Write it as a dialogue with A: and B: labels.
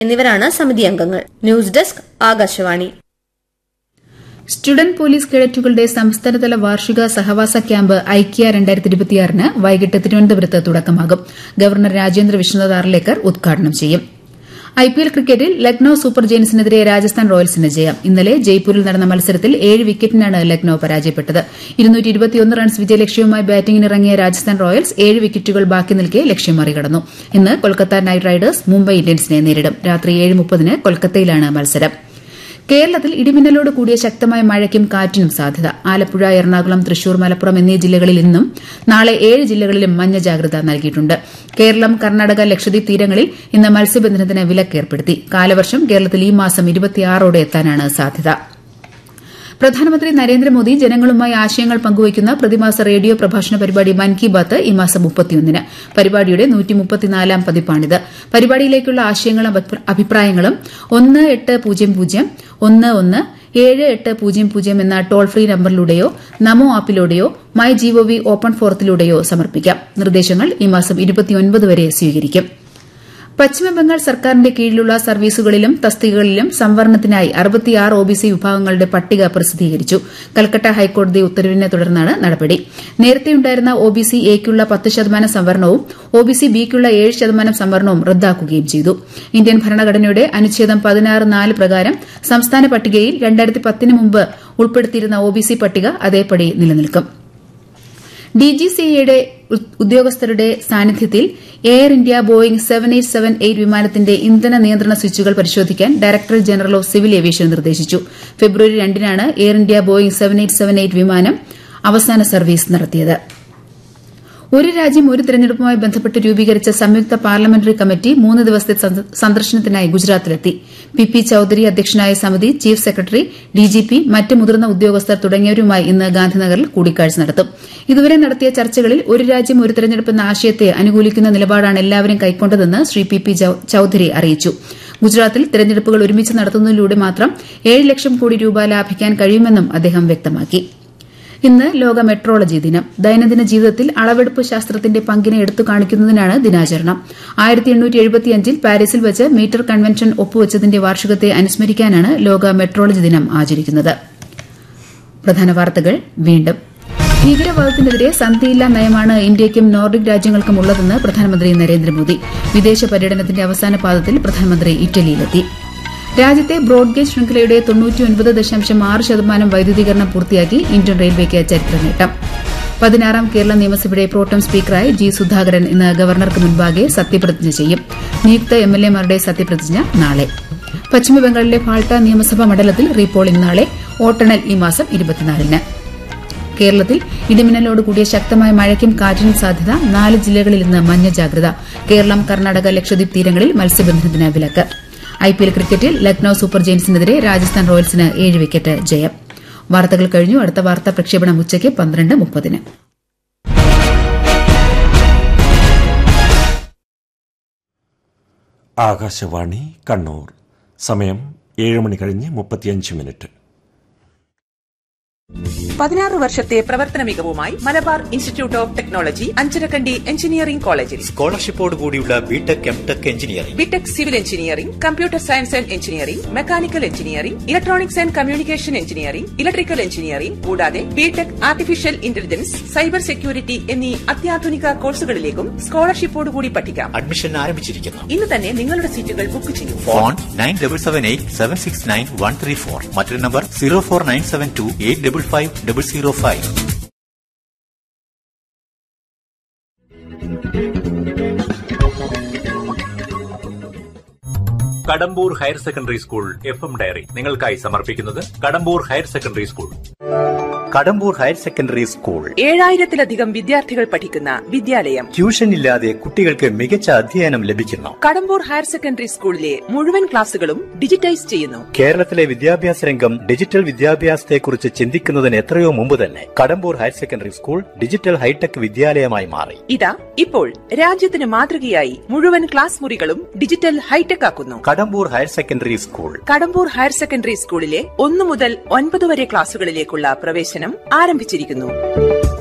A: എന്നിവരാണ് സമിതി അംഗങ്ങൾ news desk Akashvani
B: student police കേഡറ്റുകളുടെ സംസ്ഥാനതല വാർഷിക സഹവാസ ക്യാമ്പ് ഐക്യ രണ്ടായിരത്തി ഇരുപത്തിയാറിന് വൈകിട്ട് തിരുവനന്തപുരത്ത് തുടക്കമാകും ഗവർണർ രാജേന്ദ്ര വിശ്വനാഥ് ആർലേക്കർ ഉദ്ഘാടനം ചെയ്യും ഐപിഎൽ ക്രിക്കറ്റിൽ ലക്നൌ സൂപ്പർ ജയൻസിനെതിരെ രാജസ്ഥാൻ റോയൽസിന് ജയം ഇന്നലെ ജയ്പൂരിൽ നടന്ന മത്സരത്തിൽ ഏഴ് വിക്കറ്റിനാണ് ലക്നൌ പരാജയപ്പെട്ടത് റൺസ് വിജയലക്ഷ്യവുമായി ബാറ്റിംഗിനിറങ്ങിയ രാജസ്ഥാൻ റോയൽസ് ഏഴ് വിക്കറ്റുകൾ ബാക്കി നിൽക്കെ ലക്ഷ്യം മറികടന്നു ഇന്ന് കൊൽക്കത്ത നൈറ്റ് റൈഡേഴ്സ് മുംബൈ ഇന്ത്യൻസിനെ നേരിടും രാത്രി ഏഴ് മുപ്പതിന് കൊൽക്കത്തയിലാണ് മത്സരം കേരളത്തിൽ ഇടിമിന്നലോട് കൂടിയ ശക്തമായ മഴയ്ക്കും കാറ്റിനും സാധ്യത ആലപ്പുഴ എറണാകുളം തൃശൂർ മലപ്പുറം എന്നീ ജില്ലകളിൽ ഇന്നും നാളെ ഏഴ് ജില്ലകളിലും മഞ്ഞ ജാഗ്രത നൽകിയിട്ടുണ്ട് കേരളം കർണാടക ലക്ഷദ്വീപ് തീരങ്ങളിൽ ഇന്ന് മത്സ്യബന്ധനത്തിന് വിലക്കേർപ്പെടുത്തി കാലവർഷം കേരളത്തിൽ ഈ മാസം ഇരുപത്തിയാറോടെ എത്താനാണ് സാധ്യത പ്രധാനമന്ത്രി നരേന്ദ്രമോദി ജനങ്ങളുമായി ആശയങ്ങൾ പങ്കുവയ്ക്കുന്ന പ്രതിമാസ റേഡിയോ പ്രഭാഷണ പരിപാടി മൻ കി ബാത്ത് ഈ മാസം മുപ്പത്തിയൊന്നിന് പരിപാടിയുടെ നൂറ്റിമുപ്പത്തിനാലാം പതിപ്പാണിത് പരിപാടിയിലേക്കുള്ള ആശയങ്ങളും അഭിപ്രായങ്ങളും ഒന്ന് എട്ട് പൂജ്യം പൂജ്യം ഒന്ന് ഒന്ന് ഏഴ് എട്ട് പൂജ്യം പൂജ്യം എന്ന ടോൾ ഫ്രീ നമ്പറിലൂടെയോ നമോ ആപ്പിലൂടെയോ മൈ ജിഒവി ഓപ്പൺ ഫോറത്തിലൂടെയോ സമർപ്പിക്കാം നിർദ്ദേശങ്ങൾ ഈ മാസം ഇരുപത്തിയൊൻപത് വരെ സ്വീകരിക്കും പശ്ചിമബംഗാൾ സർക്കാരിന്റെ കീഴിലുള്ള സർവീസുകളിലും തസ്തികകളിലും സംവരണത്തിനായി അറുപത്തിയാറ് ഒബിസി വിഭാഗങ്ങളുടെ പട്ടിക പ്രസിദ്ധീകരിച്ചു കൽക്കട്ട ഹൈക്കോടതി ഉത്തരവിനെ തുടർന്നാണ് നടപടി നേരത്തെയുണ്ടായിരുന്ന ഒബിസി എയ്ക്കുള്ള പത്ത് ശതമാനം സംവരണവും ഒബിസി ബിക്കുള്ള ഏഴ് ശതമാനം സംവരണവും റദ്ദാക്കുകയും ചെയ്തു ഇന്ത്യൻ ഭരണഘടനയുടെ അനുച്ഛേദം പതിനാറ് നാല് പ്രകാരം സംസ്ഥാന പട്ടികയിൽ രണ്ടായിരത്തി പത്തിന് മുമ്പ് ഉൾപ്പെടുത്തിയിരുന്ന ഒബിസി പട്ടിക അതേപടി നിലനിൽക്കും ഡിജിസിഎയുടെ ഉദ്യോഗസ്ഥരുടെ സാന്നിധ്യത്തിൽ air India Boeing seven eight seven eight വിമാനത്തിന്റെ ഇന്ധന നിയന്ത്രണ സ്വിച്ചുകൾ പരിശോധിക്കാൻ directorate general of civil aviation നിർദ്ദേശിച്ചു ഫെബ്രുവരി രണ്ടിനാണ് air India Boeing seven eight seven eight വിമാനം അവസാന സർവീസ് നടത്തിയത് ഒരു രാജ്യം ഒരു തെരഞ്ഞെടുപ്പുമായി ബന്ധപ്പെട്ട് രൂപീകരിച്ച സംയുക്ത പാർലമെന്ററി കമ്മിറ്റി മൂന്ന് ദിവസത്തെ സന്ദർശനത്തിനായി ഗുജറാത്തിലെത്തി പി പി ചൌധരി അധ്യക്ഷനായ സമിതി ചീഫ് സെക്രട്ടറി ഡിജിപി മറ്റ് മുതിർന്ന ഉദ്യോഗസ്ഥർ തുടങ്ങിയവരുമായി ഇന്ന് ഗാന്ധിനഗറിൽ കൂടിക്കാഴ്ച നടത്തും ഇതുവരെ നടത്തിയ ചർച്ചകളിൽ ഒരു രാജ്യം ഒരു തെരഞ്ഞെടുപ്പ് എന്ന ആശയത്തെ അനുകൂലിക്കുന്ന നിലപാടാണ് എല്ലാവരും കൈക്കൊണ്ടതെന്ന് ശ്രീ പി പി ചൌധരി അറിയിച്ചു ഗുജറാത്തിൽ തെരഞ്ഞെടുപ്പുകൾ ഒരുമിച്ച് നടത്തുന്നതിലൂടെ മാത്രം ഏഴ് ലക്ഷം കോടി രൂപ ലാഭിക്കാൻ കഴിയുമെന്നും അദ്ദേഹം വ്യക്തമാക്കി ഇന്ന് ലോക മെട്രോളജി ദിനം ദൈനംദിന ജീവിതത്തിൽ അളവെടുപ്പ് ശാസ്ത്രത്തിന്റെ പങ്കിനെ എടുത്തു കാണിക്കുന്നതിനാണ് ദിനാചരണം ൽ പാരീസിൽ വെച്ച് മീറ്റർ കൺവെൻഷൻ ഒപ്പുവച്ചതിന്റെ വാർഷികത്തെ അനുസ്മരിക്കാനാണ് ലോക മെട്രോളജി ദിനം ആചരിക്കുന്നത് പ്രധാന വാർത്തകൾ വീണ്ടും ഭീകരവാദത്തിനെതിരെ സന്ധിയില്ലാ നയമാണ് ഇന്ത്യയ്ക്കും നോർഡിക് രാജ്യങ്ങൾക്കും ഉള്ളതെന്ന് പ്രധാനമന്ത്രി നരേന്ദ്രമോദി വിദേശ പര്യടനത്തിന്റെ അവസാന പാദത്തിൽ പ്രധാനമന്ത്രി ഇറ്റലിയിലെത്തി രാജ്യത്തെ ബ്രോഡ്ഗേജ് ശൃംഖലയുടെ തൊണ്ണൂറ്റിയൊൻപത് ദശാംശം ആറ് ശതമാനം വൈദ്യുതീകരണം പൂർത്തിയാക്കി ഇന്ത്യൻ റെയിൽവേക്ക് ചരിത്ര നേട്ടം പതിനാറാം കേരള നിയമസഭയുടെ പ്രോട്ടം സ്പീക്കറായി ജി സുധാകരൻ ഇന്ന് ഗവർണർക്ക് മുൻപാകെ സത്യപ്രതിജ്ഞ ചെയ്യും നിയുക്ത എംഎൽഎമാരുടെ സത്യപ്രതിജ്ഞ നാളെ പശ്ചിമബംഗാളിലെ ഫാൾട്ട നിയമസഭാ മണ്ഡലത്തിൽ റീപോളിംഗ് നാളെ വോട്ടെണ്ണൽ ഈ മാസം ഇരുപത്തിനാലിന് കേരളത്തിൽ ഇടിമിന്നലോട് കൂടിയ ശക്തമായ മഴയ്ക്കും കാറ്റിനും സാധ്യത നാല് ജില്ലകളിൽ ഇന്ന് മഞ്ഞ ജാഗ്രത കേരളം കർണാടക ലക്ഷദ്വീപ് തീരങ്ങളിൽ മത്സ്യബന്ധനത്തിന് വിലക്ക് ഐപിഎൽ ക്രിക്കറ്റിൽ ലക്നൌ സൂപ്പർ ജയൻസിനെതിരെ രാജസ്ഥാൻ റോയൽസിന് ഏഴ് വിക്കറ്റ് ജയം വാർത്തകൾ കഴിഞ്ഞു അടുത്ത വാർത്താ പ്രക്ഷേപണം ഉച്ചയ്ക്ക് പന്ത്രണ്ട് മുപ്പതിന്
C: ആകാശവാണി കണ്ണൂർ സമയം ഏഴ് മണി കഴിഞ്ഞ് മുപ്പത്തിയഞ്ച് മിനിറ്റ്
D: പതിനാറ് വർഷത്തെ പ്രവർത്തന മികവുമായി Malabar institute of technology Anjarakandy engineering കോളേജിൽ
E: സ്കോളർഷിപ്പോട് കൂടിയുള്ള B Tech M Tech engineering
D: B Tech civil engineering computer science and engineering mechanical engineering electronics and communication engineering electrical engineering കൂടാതെ B Tech artificial intelligence cyber security എന്നീ അത്യാധുനിക കോഴ്സുകളിലേക്കും സ്കോളർഷിപ്പോട് കൂടി പഠിക്കാം
E: അഡ്മിഷൻ ആരംഭിച്ചിരിക്കുന്നു
D: ഇന്ന് തന്നെ നിങ്ങളുടെ സീറ്റുകൾ ബുക്ക് ചെയ്യൂ
E: phone nine double seven eight seven six nine one three four മറ്റൊരു number zero four nine seven two eight double five double zero five
F: Kadambur higher secondary school F M diary നിങ്ങൾക്കായി സമർപ്പിക്കുന്നത് Kadambur higher secondary school
E: Kadambur higher secondary school
D: ഏഴായിരത്തിലധികം വിദ്യാർത്ഥികൾ പഠിക്കുന്ന വിദ്യാലയം
E: tuition ഇല്ലാതെ കുട്ടികൾക്ക് മികച്ച അധ്യയനം ലഭിക്കുന്നു
D: കടമ്പൂർ ഹയർ സെക്കൻഡറി സ്കൂളിലെ മുഴുവൻ ക്ലാസുകളും ഡിജിറ്റൈസ് ചെയ്യുന്നു
E: കേരളത്തിലെ വിദ്യാഭ്യാസ രംഗം ഡിജിറ്റൽ വിദ്യാഭ്യാസത്തെക്കുറിച്ച് ചിന്തിക്കുന്നതിന് എത്രയോ മുമ്പ് തന്നെ Kadambur higher secondary school digital hitech വിദ്യാലയമായി മാറി
D: ഇതാ ഇപ്പോൾ രാജ്യത്തിന് മാതൃകയായി മുഴുവൻ ക്ലാസ് മുറികളും ഡിജിറ്റൽ ഹൈടെക് ആക്കുന്നു
E: Kadambur higher secondary school
D: Kadambur higher secondary സ്കൂളിലെ ഒന്നു മുതൽ ഒൻപത് വരെ ക്ലാസുകളിലേക്കുള്ള പ്രവേശനം ആരംഭിച്ചിരിക്കുന്നു